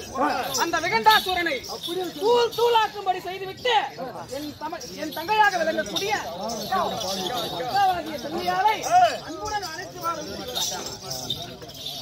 அந்த விகண்டாசூரனை தூள் தூளாக்கும்படி செய்துவிட்டு என் தம- என் தங்கையாக விளங்கக்கூடிய அக்காவாகிய செல்வியாளை அன்புடன் அழைத்து வாருங்கள்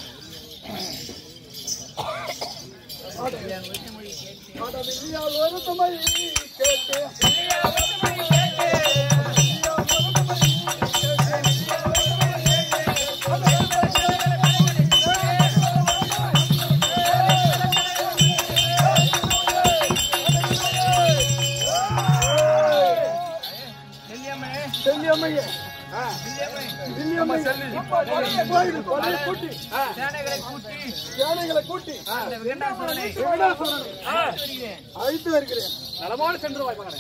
செல்லியம்மையே செல்லியம்மை கோயில் கோயில் கூட்டி யானைகளை கூட்டி விகடாசுரனை அழைத்து வருகிறேன் நலமோடு சென்று வாய் மகனே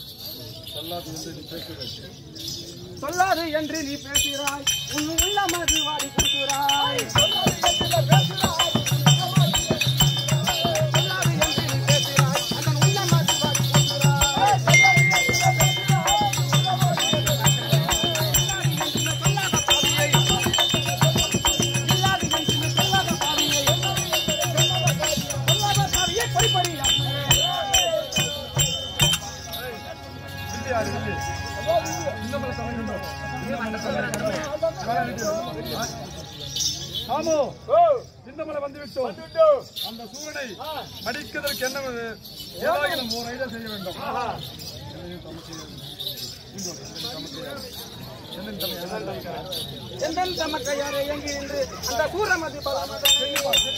சொல்லாது என்று நீ பேசுகிறாய் உன் உள்ள மது வாடி கொடுக்கிறாய் சொல்லாது என்று நீ பேசுகிறாய் அதன் உள்ள மது வாடி கொடுக்கிறாய் இல்லாது என்று நீ சொல்லாத பாவியை சொல்லாத பாவியை படிப்படி ஆமோ சின்னமலை வந்து விட்டோம் அந்த சூழலை மடிக்கிறதற்கு என்ன ஏதாகிலும் ஒரு ஐடியா செய்ய வேண்டும் எந்தன் தமக்கையாரே எங்கு என்று அந்த சூரமதி பலமதனை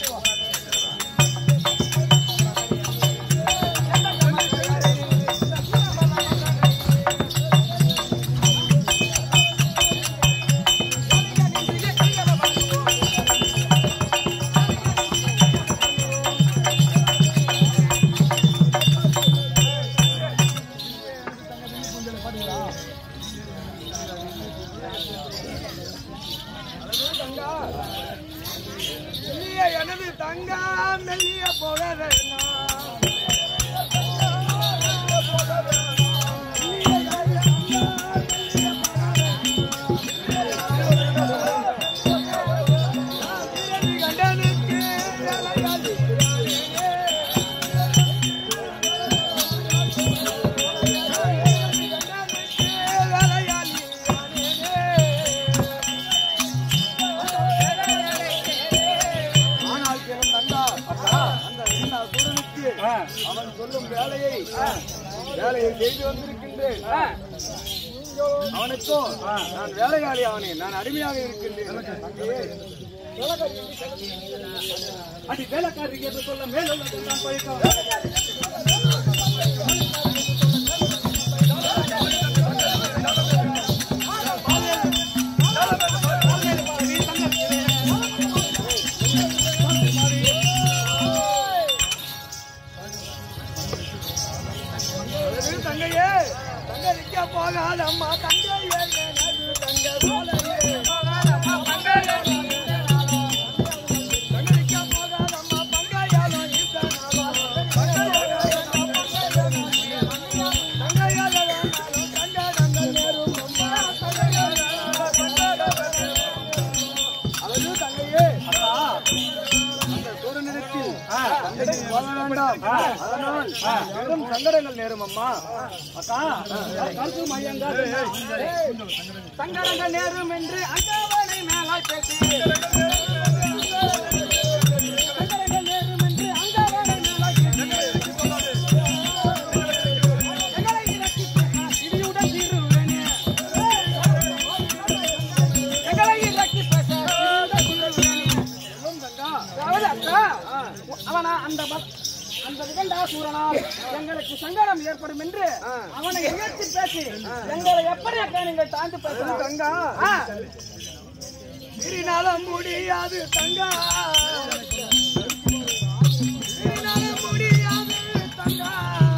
மெல்லிய எனது தங்கா மெல்லிய போகவேனா கண்டனுக்கு ஆனால் பிறந்தா அந்த விகடாசுரனுக்கு அவன் சொல்லும் வேலையை வேலையை செய்து வந்திருக்கின்றேன் அவனுக்கும் நான் வேலையாளி அவனே நான் அடிமையாக இருக்கின்றேன் தங்கையே, அடி வேலைக்காரருக்கு என்று சொல்ல மேலும் நான் பழிக்க எனது தங்கையே தங்க நிக்க போகாத அம்மா தங்கையே எனது தங்க போலையே தங்க நிக்க போகாத அம்மா பங்கையாலும் ஈசனாலும் தங்கையால வேணாலும் தங்க தங்க நேரும் அம்மா அழகு தங்கையே அந்த சூரனிடத்தில் தங்கைக்கு போக வேண்டாம் அதனால் பெரும் சங்கடங்கள் நேரும் அம்மா அக்கா கருத்து மையங்கள் சங்கடங்கள் நேரும் என்று அங்கவனை மேலாய் பேசி சங்கடங்கள் நேரும் என்று அங்கவனை மேலாய் பேசி எங்களை இறக்கி பேச இடியுடன் தீருவேனே. எங்களை இறக்கி பேச இடியுடன் தீருவேனே. அதாவது அக்கா, அவனா அந்த பக்- அந்த விகண்டாசூரனால் எங்களுக்கு சங்கடம் ஏற்படும் என்று அவனை உயர்த்தி பேசி எங்களை எப்படி அக்கா நீங்கள் தாழ்ந்து பேசலாம் தங்கா ஆ, மீறினாலும் முடியாது தங்கா மீறினாலும் முடியாது தங்கா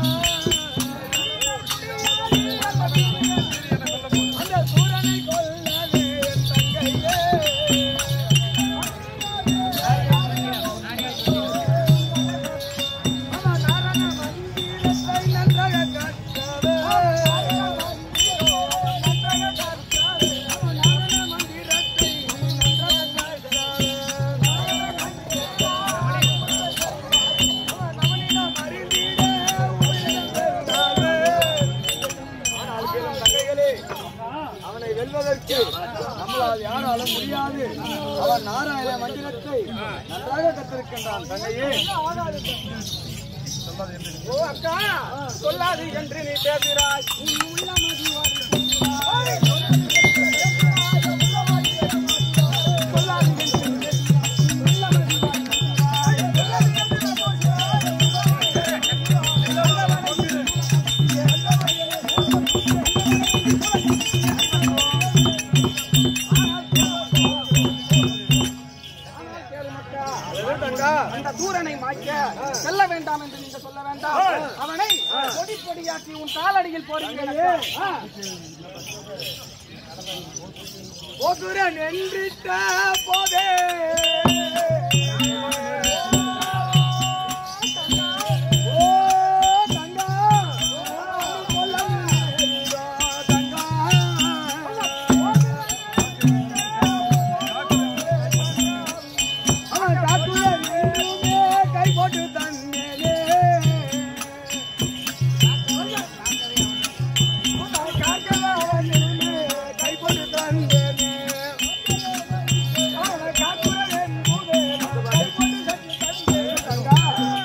அந்த சூரனை கொல்லவே தங்கையே அவன் நரன மந்திரத்தை நன்றாக கற்றவே. அவன் நரன மந்திரத்தை நன்றாக கற்றவே. அது யாராலும் முடியாது அவன் நாராயண மந்திரத்தை நன்றாக கத்திருக்கின்றான் தங்கையே ஓ அக்கா சொல்லாது என்று நீ பேசுகிறாய் உன் உள்ளமதி வருகிறாய். சொல்லாது என்று நீ பேசுகிறாய். உள்ளமதி வருகிறாய். ஆனால் கேளு மக்கா. அந்த தூரனை மாய்க்க செல்ல வேண்டாம் என்று நீங்க சொல்ல வேண்டாம் அவனை பொடி பொடியாக்கி உன் காலடியில் போடுகிறீர்களே போதுரன் என்றிட்ட போதே ஓ தங்கா தங்கா அவன் காத்துடன் எங்குமே கை போட்டு தன்னேனே அவன் காக்கலாவன் எங்குமே கை போட்டு தந்தேனே அவன் காத்துடன் எங்குமே கை போட்டு தந்தேனே தங்கா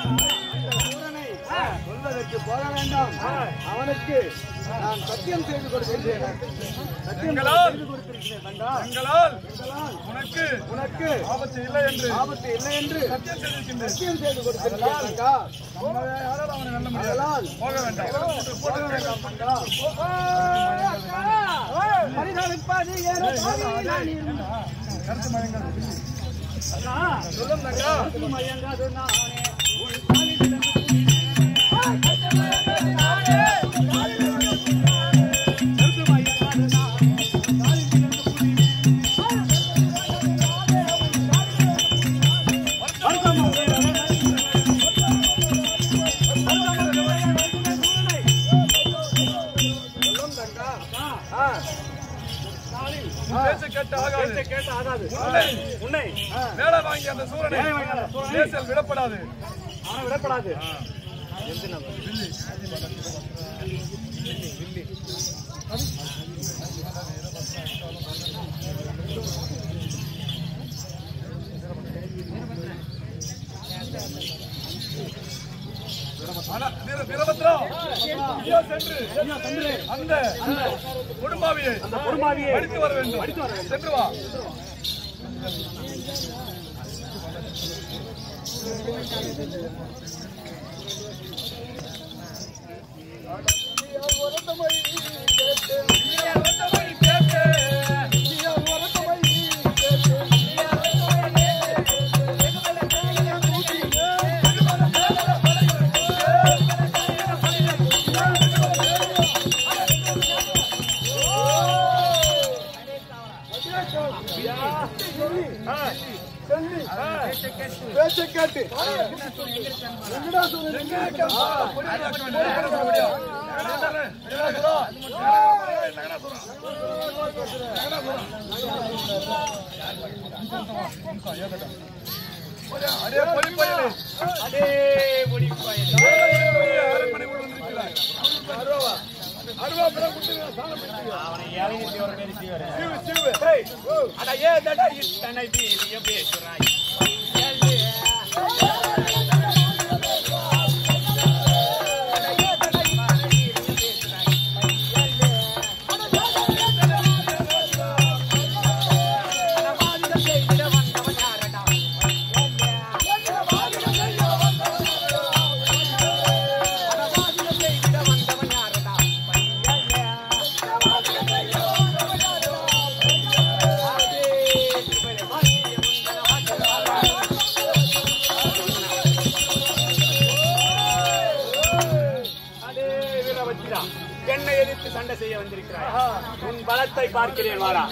சொல்வதற்கு போக வேண்டாம் அவனுக்கு நான் சத்தியம் செய்து கொடுத்திருக்கிறேன் சத்தியம் எங்களால் செய்து கொடுத்திருக்கிறேன் தங்கா எங்களால் உனக்கு உனக்கு ஆபத்து இல்லை என்று ஆபத்து இல்லை என்று சத்தியம் செய்திருக்கின்றேன் சத்தியம் செய்து கொடுத்திருக்கிறேன் தங்கா நம்மை யாராலும் அவனை வெல்ல முடியாது அதனால் போக வேண்டாம் போக வேண்டாம் தங்கா பரிதாபிப்பாது ஏற தாவி கருத்து மயங்கள் சொல்லும் தங்கா மயங்காது நானே சொல்லும் தங்கா ஆ. பேச்சு கேட்டு ஆகாது கேட்ட ஆகாது உன்னை உன்னை வேலை வாங்கி அந்த சூரனை தேசல் விடப்படாது அவனை விடப்படாது ஆனா, வீர- வீரபத்ரா, ஐயா சென்று அந்த கொடும்பாவியை படித்து வர வேண்டும் சென்று வா பேச்சை கேட்டு எங்கடா சொல்லுங்க அடே பொலிப்பயலே. அரண்மனை உள்ள வந்திருக்கிறாய். அருவா பழம் கொடுத்திருக்கிறாய், சாதம் கொடுத்திருக்கிறாய். சிவு, சிவு. ஏய், ஓ. அட ஏதடா இத்தனை வீரிய பேசுறாய் அதே வீரபத்திரா என்னை எதிர்த்து சண்டை செய்ய வந்திருக்கிறாய் உன் பலத்தை பார்க்கிறேன் வாரா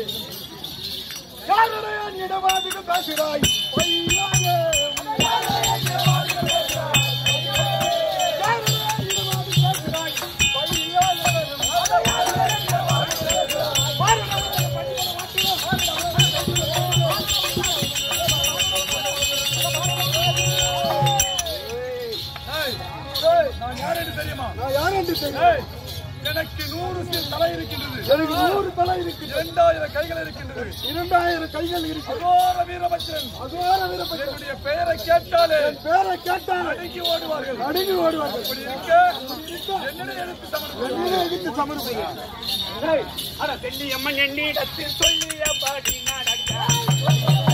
யாருடைய நீ இடவாதுக்கு பேசுகிறாய் பொய்யானே. யாருடைய நீ இடவாதுக்கு பேசுகிறாய்? யாருடைய நீ இடவாதுக்கு பேசுகிறாய்? பொய்யானே. யாருடைய நீ இடவாதுக்கு பேசுகிறாய்? பாருடா, படிக்கிற வாட்டில, ஏய், ஏய், நான் யார் என்று தெரியுமா நான் யார் என்று தெரியும் ஏய், எனக்கு நூறு சிறு தலை இருக்கின்றது எனக்கு நூறு தலை இருக்கு இரண்டாயிரம் கைகள் இருக்கின்றது இரண்டாயிரம் கைகள் இருக்கு அகோர வீரபத்ரன் அகோர வீரபத்ரன் என்னுடைய பெயரை கேட்டாலே பேரை கேட்டால் அடங்கி ஓடுவார்கள் நடுங்கி ஓடுவார்கள் அப்படி இருக்க என்னிடம் எடுத்து சமர்ப்பணம் என்னை எதிர்த்து சமர்ப்பிங்க அட செல்லியம்மன் என்னிடத்தில் சொல்லியபடி நடக்க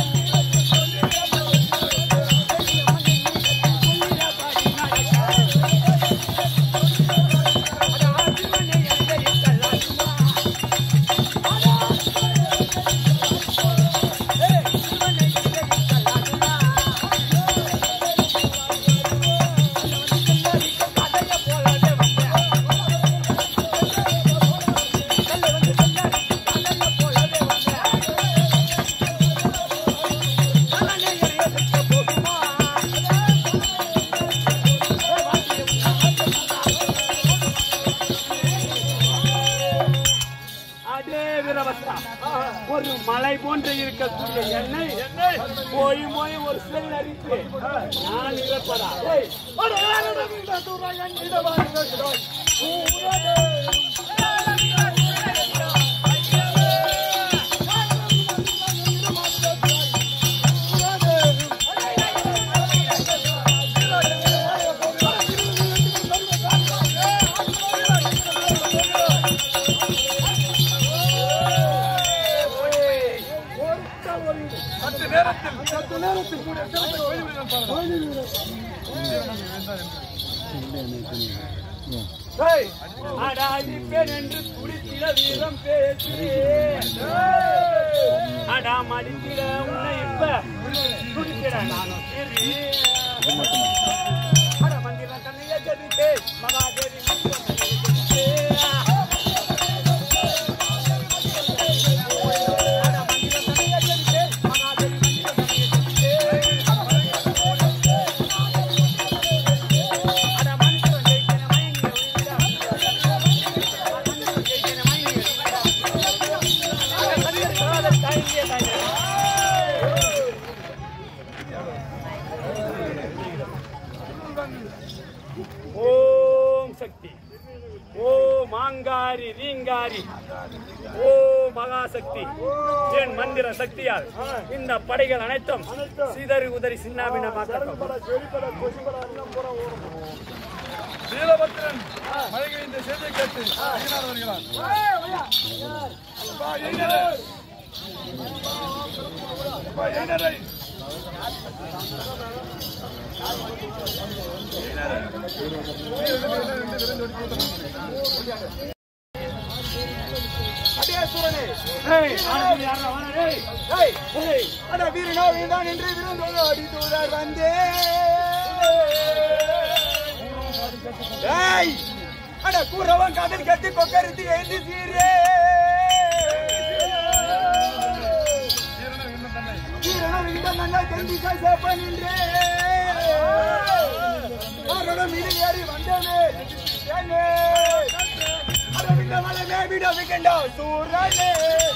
அதே வீரபத்ரா ஒரு மலை போன்று இருக்கக்கூடிய எண்ணெய் எண்ணெய் போய் போய் ஒரு செல் அரித்து நான் இறப்பதா ஏய், ஒரு ஆளுடன் இந்த தூரா என்னிடம் வருகிறோய். ஊரடே. சற்று நேரத்தில் சற்று நேரத்தில் உங்களுடைய சிறப்பை போய்விடுங்கள் பாருங்கள். ஏய், அட அடிப்பேன் என்று துடித்திட வீரம் பேசி அடா மடித்திட உன்னை இப்ப துடித்திட நானும் சரி அட மந்திர தன்னைய ஜெபித்தே மகாதேவி மந்திர தன்னைய ஜெபித்தே. அட மந்திர தன்னைய ஜெபித்தே, மகாதேவி மந்திர தன்னைய ஜெபித்தே. அட மந்திரம் ஜெயிக்கிற மயங்கிய உயிரா. மந்திரம் ஜெயிக்கிற மயங்கிய உயிரா. அட மந்திரம் காதல் தாங்கிய தாங்கிய. ஓம் சக்தி ஓ மாங்காரி ரீங்காரி ஓ மகாசக்தி என் மந்திர சக்தியால் இந்த படைகள் அனைத்தும் சிதறி உதறி சின்னாபின்னமாக்கப்படும் வீரபத்ரன் மழைகள் இந்த செய்தியை கேட்டு ஐயனார் வருகிறார் அப்பா, ஐயனாரே. அப்பா, ஐயனாரே. அடே சூரனே ஏய், ஆளுங்க யாரா வாடா, ஏய். ஏய் ஏய், அட வீரனோ வீழ்ந்தான் என்று விருந்தோடி தூதர் வந்தே ஏய் அட கூறவன் காதல் கட்டி கொக்கரித்து எழுந்து சீரே வீரனை விண்ண தன்னை. வீரனோ வீழ்ந்தான் நன்னா கண்டி சேப்ப நின்றே அவரோட மீது ஏறி வந்தேனே ஏனே அட விண்ட மலை விட விக்கண்டா சூரனே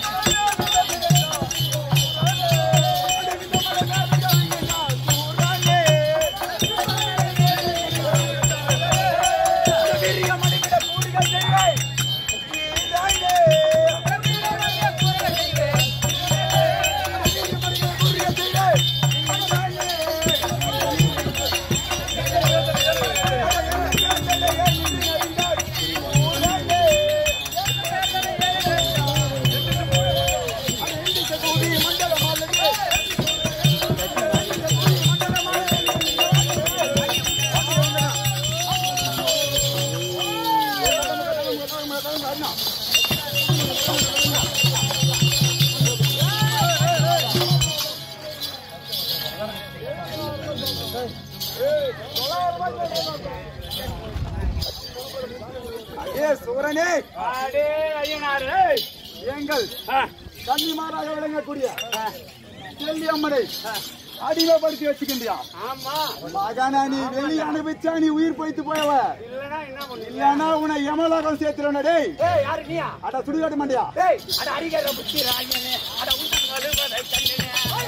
ஏ சூரனே அடே, ஐயனார், ஏய். எங்கள் ஆ, கன்னிமாராக விளங்கக்கூடிய செல்லி அம்மனை அடிமைப்படுத்தி வச்சுக்கின்றியா ஆமா மகனா நீ வெளி அனுபவிச்சா நீ உயிர் போய்த்து போயவ இல்லனா என்ன பண்ணுவீங்க? இல்லன்னா உன்னை யமலோகம் சேர்த்துறவன டேய் ஏய், யாரு நீயா? அட சுடுகாடு மண்டியா ஏய், அட அடிக்கிற புத்தி ராஜனே, அட உந்தன் அழுவதை கண்டனே. அட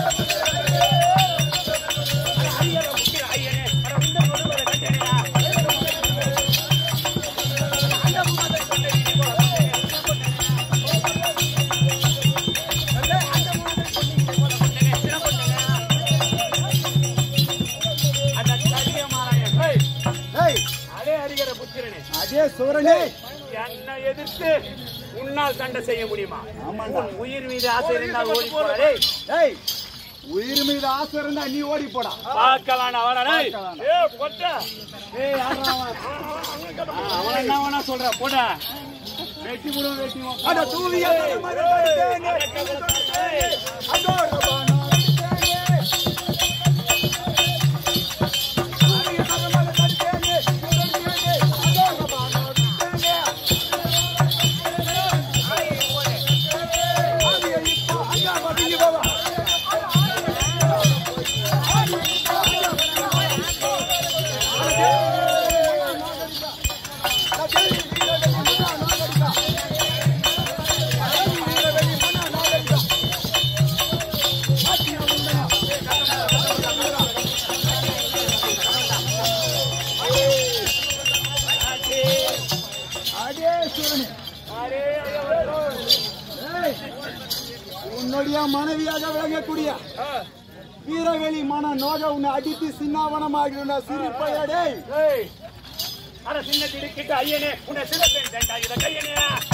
அடிக்கிற புத்தி ராஜனே, அட உந்தன் அழுவதை கண்டனே. அட அந்த உமதை சுக்கிரனே அதே சூரனே என்னை எதிர்த்து உன்னால் சண்டை செய்ய முடியுமா ஆமாண்டா. உன் உயிர் மீது ஆசை இருந்தால் ஓடி போறே ஏய் உயிர் மீது ஆசை இருந்தா நீ ஓடி போடா பார்க்கலாம் அவனை பார்க்கலாம். ஏ கொட்ட ஏய் யாரா அவன்? அவன் என்ன வேணா சொல்ற போட வெட்டி கூட வெட்டி அட தூவிய மத தடுத்தேனே. அதோ ரபானா தடுத்தேனே. தூவிய மத தடுத்தேனே. தடுத்தேனே. அதோ ரபானா தடுத்தேனே. ஆதியை இப்போ அங்க பதுங்கி போவா. அடே சிவனே. ஏய், உன்னுடைய மனைவியாக விளங்கக்கூடிய வீரவெளி மன நோக உன்னை அடித்து சின்னாவனமாகிற சிரிப்பையடே அட சின்ன திடுக்கிட்டு ஐயனே உன்னை சிறப்பேன் தண்டா இத கையனே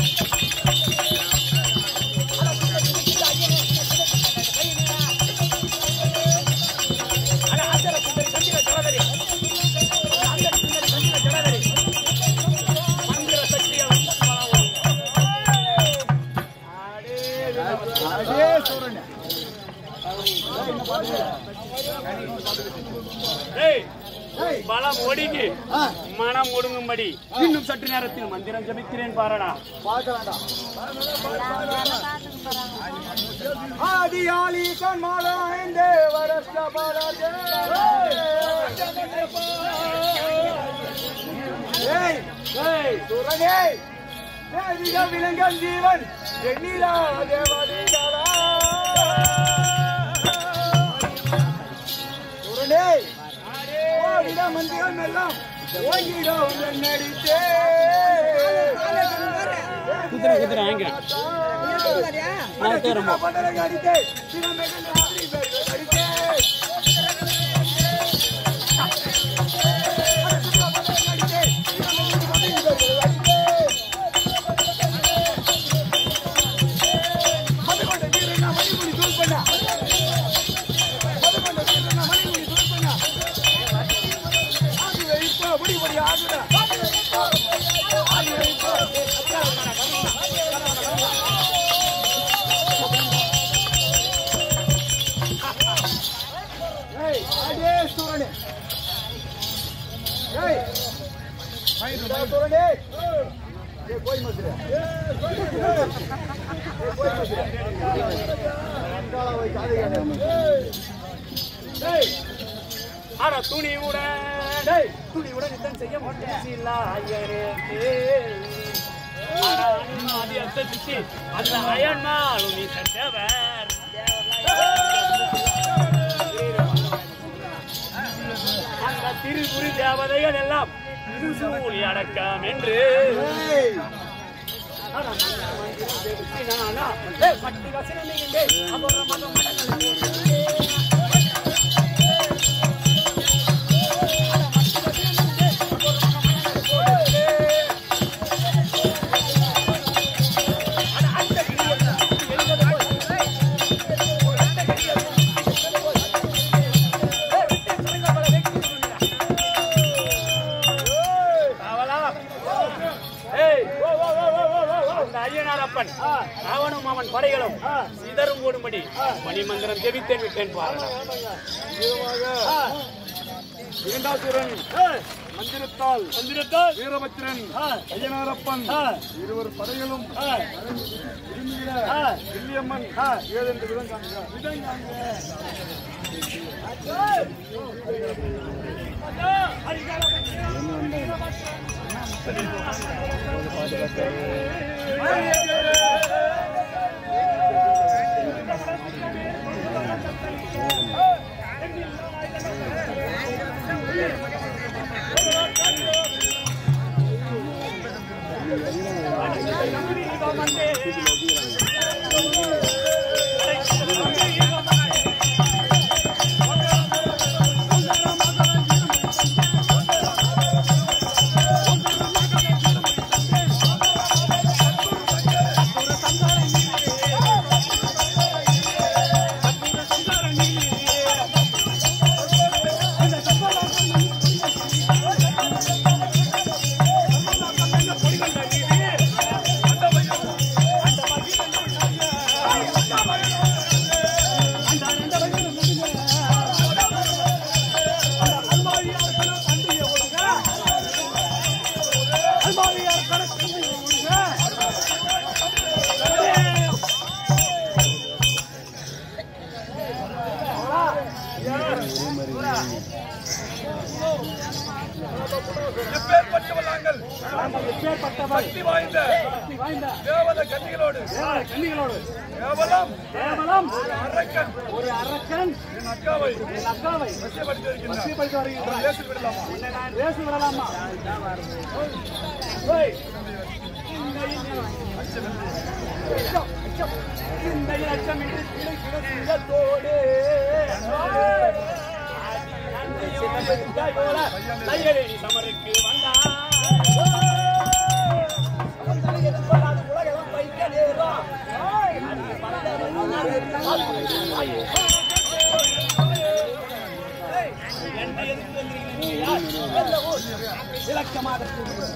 அடே சூரனே ஏய் ஏய், பலம் ஒடுங்கி ஆ, மனம் ஒடுங்கும்படி இன்னும் சற்று நேரத்தில் மந்திரம் ஜபிக்கிறேன் பாரடா பார்க்கலாம்டா. ஆதியாளி கண்மாலாய்ந்தே வரஸ்ட பாராதே. ஏய், ஏய், சூரனே, தேவிக விலங்கன் ஜீவன் எண்ணிலா தேவதைகளா. சூரனே, ஓடிட மந்திரம் எல்லாம் ஓங்கிடும் நடித்தே குதிரை குதிரை வாங்க ஏய், அடே சூரனே. ஏய், இந்த சூரனே. ஏய், போய் மசுரு. ஏய், போய் மசுரு. அண்டாளா போய் காது கேட்டேன். டேய், அட துணிவுடன் டேய், துணிவுடன் யுத்தம் செய்ய மாட்டேன் இல்லா ஐயரே அட அனுமாதி அத்தபிச்சு அந்த அயன்மாலும் நீ சட்டவர் அந்த திருகுறி தேவதைகள் எல்லாம் திருசூழி அடக்கம் என்று ஏய், அட மந்திரம் மந்திரம் ஜெபிச்சு நானா? டேய், மட்டி வசனம் நீங்க அப்புறம் மதம் மடங்கள் அவளா? ஏய், அந்த ஐயனாரப்பன் அவனும் அவன் படைகளும் சிதறும் ஓடும்படி மணிமந்திரம் ஜெபித்தேன் விட்டேன் பாருங்க இரண்டாசுரன் மந்திரத்தால் மந்திரத்தால் வீரபத்திரன் ஐயனாரப்பன் இருவர் படைகளும் விரும்பிட வில்லியம்மன் ஏதென்று விதம் காண்கிறார் ஆ எப்பேற்பட்டவள் நாங்கள் நாங்கள் எப்பேற்பட்டவள் சக்தி வாய்ந்த சக்தி வாய்ந்த தேவத கன்னிகளோடு தேவ கன்னிகளோடு கேவலம் கேவலம் அரக்கன் ஒரு அரக்கன் என் அக்காவை என் அக்காவை வசியப்படுத்தியிருக்கின்றார் வசியப்படுத்தி வருகின்றான் பேசி விடலாமா உன்னை நான் பேசி விடலாமா ஓய், அச்சம், அச்சம். இந்த அச்சம் இன்று கிளை கிளை சிங்கத்தோடு. ஓய், நன்றியை உணர்ந்தாய் போல தையலேறி சமருக்கு வந்தாய். ஓய், சமந்தனை எதிர்பாராத உலகெல்லாம் வைக்க நேரம். ஓய், அது பலதரம் என்னை எதிர்த்து வந்திருக்கிறீர்கள் நீ யார்? எந்த ஊர்? விளக்கமாக கூறு.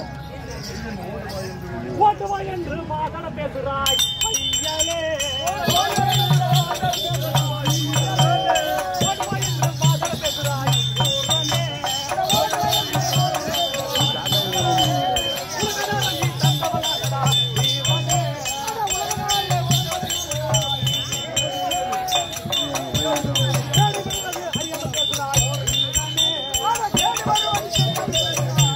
ஓட்டுவா என்று வாதன பேசுறாய் ஐயலே. ஓட்டுவா என்று வாதன பேசுறாய் பூரணே. உலகநாயகி தந்தவளாகடா ஜீவனே. தேடி வருவது அறியாமல் பேசுறாய் வீரனே. தேடி வருவது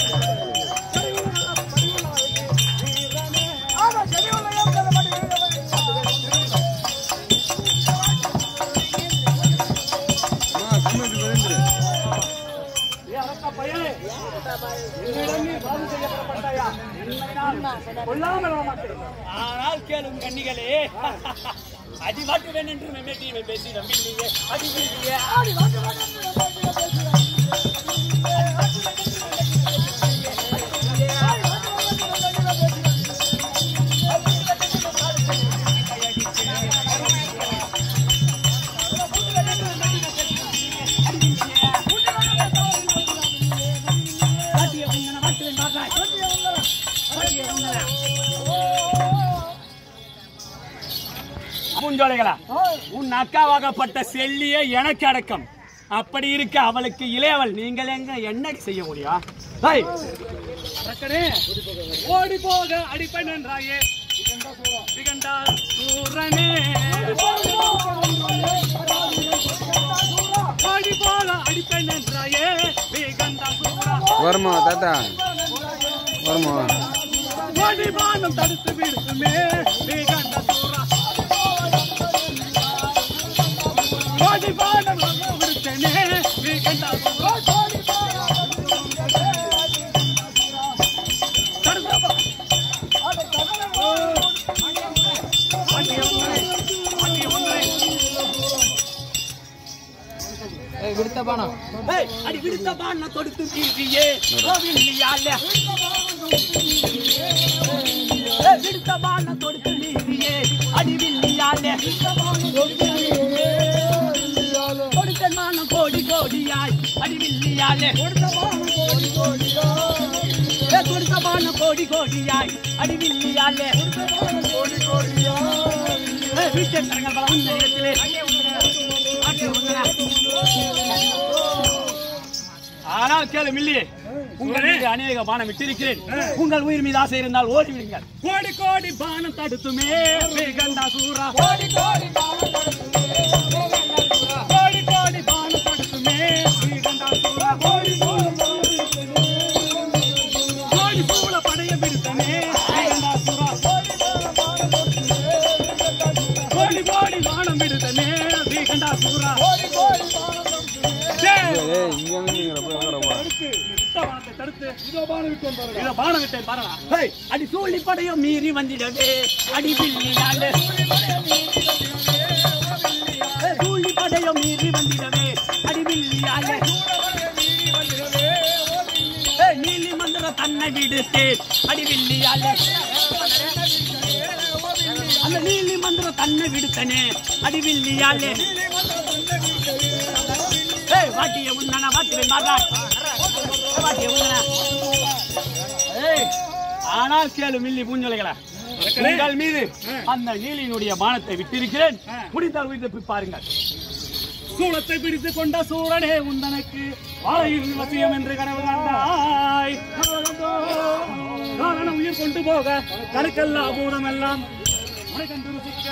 ஏ அரக்க பயலே, என்னிடம் நீ பாது செய்யப்படப்பட்டாயா? என்னை நான் கொல்லாமல் விட மாட்டேன். ஆனால் கேளும் கன்னிகளே அடி வாட்டுவேன் என்று மெமேட்டியை பேசி நம்பினீங்க அடி வீழ்ந்தீங்க. அடி வாட்டுவேன் என்று மெமேட்டியை காட்டிய உங்களை வாட்டுவேன் பார்த்தாய். காட்டிய உங்களை. பூஞ்சோலைகளா உன் அக்காவாகப்பட்ட செல்லியே எனக்கு அடக்கம் அப்படி இருக்க அவளுக்கு இளையவள் நீங்கள் எங்க என்ன செய்ய முடியும் ஹேய், அரக்கனே, ஓடி போக அடிப்பேன் என்றாயே திகண்டா சூரனே ஓடி போக அடிப்பேன் என்றாயே திகண்டா சூரா வருமா தாத்தா வருமா ஓடிவானம் தடுத்து விடுமே திகண்ட சூரா ஓடிவானம் விடுத்தனே திகண்ட சூரா தடுத்தப்பா. ஆண்டிய உங்களை, ஆண்டிய உங்களை. ஏய், அடி விடுத்த பான கொடுத்து தீரியே கோவிலியால ஏய், விடுத்த பான கொடுத்து நீரியே அடிவில்லியால கொடுத்த மானம் கோடி கோடியாய் அடிவில்லியால ஏய், கொடுத்த பானம் கோடி கோடியாய் அடிவில்லியால ஏய், வீட்டில் தரங்கள் பல உந்த இடத்திலே ஆட்டிய உந்தனா. ஆனால் கேளு மில்லியே உங்கள் மீது அநேக பானம் விட்டிருக்கிறேன் உங்கள் உயிர் மீது ஆசை இருந்தால் ஓடி விடுங்கள் கோடி கோடி பானம் தடுத்துமே வேகண்டா சூரா கோடி கோடி பானம் கோடி கோடி பானம் தடுத்துமே வேகண்டா சூரா கோடி கோடி சூழ படைய விடுத்தனே வேகண்டா சூரா கோடி கோடி பானம் விடுத்தனே வேகண்டா சூரா ஜெய் ஏய் இங்க வந்து நீங்க போய் உட்காரப்பா விட்டவானத்தை தடுத்து இதோ பானம் விட்டேன் பாருங்க இதோ பானம் விட்டேன் பாருங்க ஹேய் அடி சூழி படையும் மீறி வந்திடவே அடி பில்லியால சூழி படையும் மீறி வந்திடவே அடி பில்லியால ஏய், நீலி மந்திர தன்னை விடுத்தே அடி வில்லியால அந்த நீலி மந்திர தன்னை விடுத்தனே அடி வில்லியாலே ஏய் வாட்டிய உன்னன வாட்டுவேன் மாதா வாட்டிய உன்னன ஏய் ஆனால் கேளு மில்லி பூஞ்சொலைகளா உங்கள் மீது அந்த நீலியினுடைய பானத்தை விட்டிருக்கிறேன் முடிந்தால் உயிர் பாருங்கள் சூளத்தை பிடித்துக் கொண்ட சூரனே உந்தனக்கு வாழையில் வசியம் என்று கனவு கண்டாய் காரணம் உயிர் கொண்டு போக கருக்கெல்லாம் பூதமெல்லாம் உனக்கென்று ருசிக்க.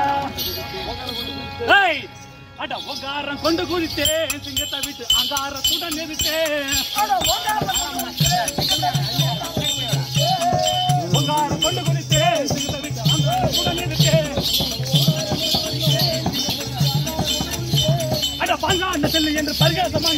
ஏய், அட ஒங்காரம் கொண்டு குதித்தேன் சிங்கத்தை விட்டு அங்காரத்துடன் எதிர்த்தேன் செல்லு என்று பரிகாசமாக